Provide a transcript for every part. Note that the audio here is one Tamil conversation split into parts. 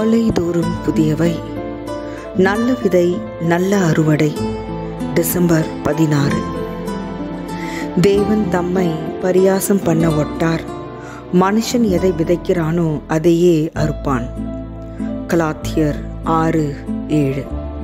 காலைதோறும் புதியவை நல்ல விதை நல்ல அறுவடை டிசம்பர் பதினாறு தேவன் தம்மை பரியாசம் பண்ண ஒட்டார் மனுஷன் எதை விதைக்கிறானோ அதையே அறுப்பான் கலாத்தியர் ஆறு ஏழு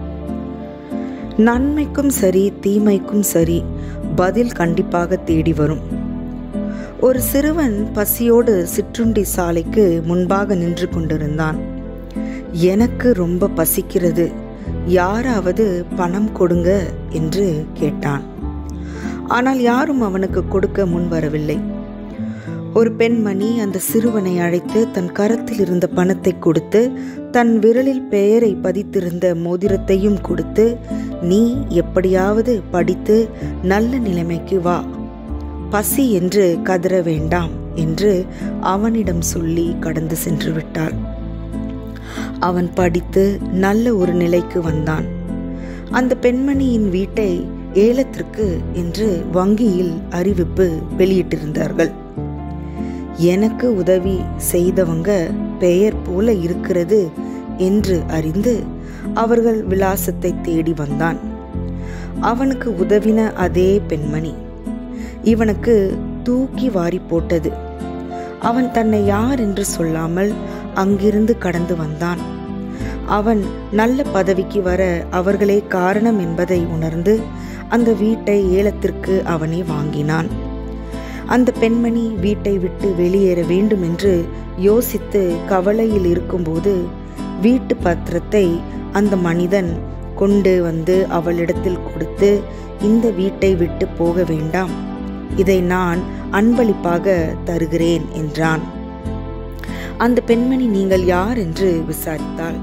நன்மைக்கும் சரி தீமைக்கும் சரி பதில் கண்டிப்பாக தேடி வரும் ஒரு சிறுவன் பசியோடு சிற்றுண்டி சாலைக்கு முன்பாக நின்று கொண்டிருந்தான் எனக்கு ரொம்ப பசிக்கிறது யாராவது பணம் கொடுங்க என்று கேட்டான் ஆனால் யாரும் அவனுக்கு கொடுக்க முன் வரவில்லை ஒரு பெண்மணி அந்த சிறுவனை அழைத்து தன் கரத்தில் இருந்த பணத்தை கொடுத்து தன் விரலில் பெயரை பதித்திருந்த மோதிரத்தையும் கொடுத்து நீ எப்படியாவது படித்து நல்ல நிலைமைக்கு வா பசி என்று கதற வேண்டாம் என்று அவனிடம் சொல்லி கடந்து சென்று விட்டாள் அவன் படித்து நல்ல ஒரு நிலைக்கு வந்தான் அந்த பெண்மணியின் வீட்டை ஏலத்திற்கு என்று வங்கியில் அறிவிப்பு வெளியிட்டிருந்தார்கள் எனக்கு உதவி செய்தவங்க பெயர் போல இருக்கிறது என்று அறிந்து அவர்கள் விலாசத்தை தேடி வந்தான் அவனுக்கு உதவின அதே பெண்மணி இவனுக்கு தூக்கி வாரி போட்டது அவன் தன்னை யார் என்று சொல்லாமல் அங்கிருந்து கடந்து வந்தான் அவன் நல்ல பதவிக்கு வர அவர்களே காரணம் என்பதை உணர்ந்து அந்த வீட்டை ஏலத்திற்கு அவனே வாங்கினான் அந்த பெண்மணி வீட்டை விட்டு வெளியேற வேண்டும் என்று யோசித்து கவலையில் இருக்கும்போது வீட்டு பத்திரத்தை அந்த மனிதன் கொண்டு வந்து அவளிடத்தில் கொடுத்து இந்த வீட்டை விட்டு போக வேண்டாம் இதை நான் அன்பளிப்பாக தருகிறேன் என்றான் அந்த பெண்மணி நீங்கள் யார் என்று விசாரித்தாள்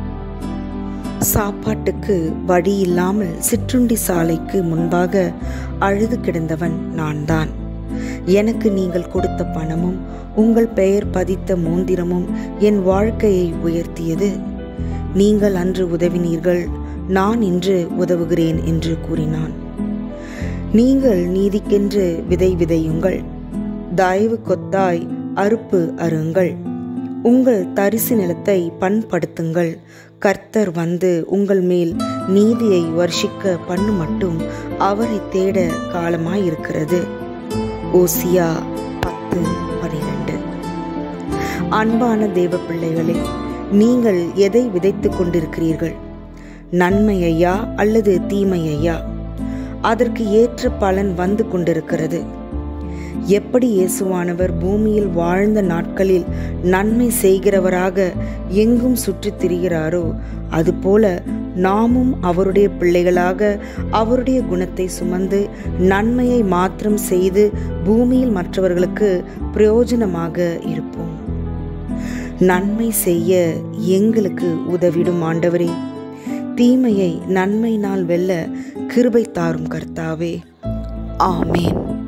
சாப்பாட்டுக்கு வழி இல்லாமல் சிற்றுண்டி சாலைக்கு முன்பாக அழுது கிடந்தவன் நான் தான் எனக்கு நீங்கள் கொடுத்த பணமும் உங்கள் பெயர் பதித்த மோந்திரமும் என் வாழ்க்கையை உயர்த்தியது நீங்கள் அன்று உதவினீர்கள் நான் இன்று உதவுகிறேன் என்று கூறினான் நீங்கள் நீதிக்கென்று விதை விதையுங்கள் தயவு கொத்தாய் அறுப்பு அருங்கள் உங்கள் தரிசு நிலத்தை பண்படுத்துங்கள் கர்த்தர் வந்து உங்கள் மேல் நீதியை வர்ஷிக்க பண்ணு மட்டும் அவரை தேட காலமாயிருக்கிறது ஓசியா பத்து பனிரெண்டு அன்பான தேவ பிள்ளைகளே நீங்கள் எதை விதைத்துக் கொண்டிருக்கிறீர்கள் நன்மையையா அல்லது தீமையையா அதற்கு ஏற்ற பலன் வந்து கொண்டிருக்கிறது எப்படி இயேசுவானவர் பூமியில் வாழ்ந்த நாட்களில் நன்மை செய்கிறவராக எங்கும் சுற்றித் திரிகிறாரோ அதுபோல நாமும் அவருடைய பிள்ளைகளாக அவருடைய குணத்தை சுமந்து நன்மையை மாத்திரம் செய்து பூமியில் மற்றவர்களுக்கு பிரயோஜனமாக இருப்போம் நன்மை செய்ய எங்களுக்கு உதவிடும் ஆண்டவரே தீமையை நன்மையினால் வெல்ல கிருபை தாரும் கர்த்தாவே ஆமேன்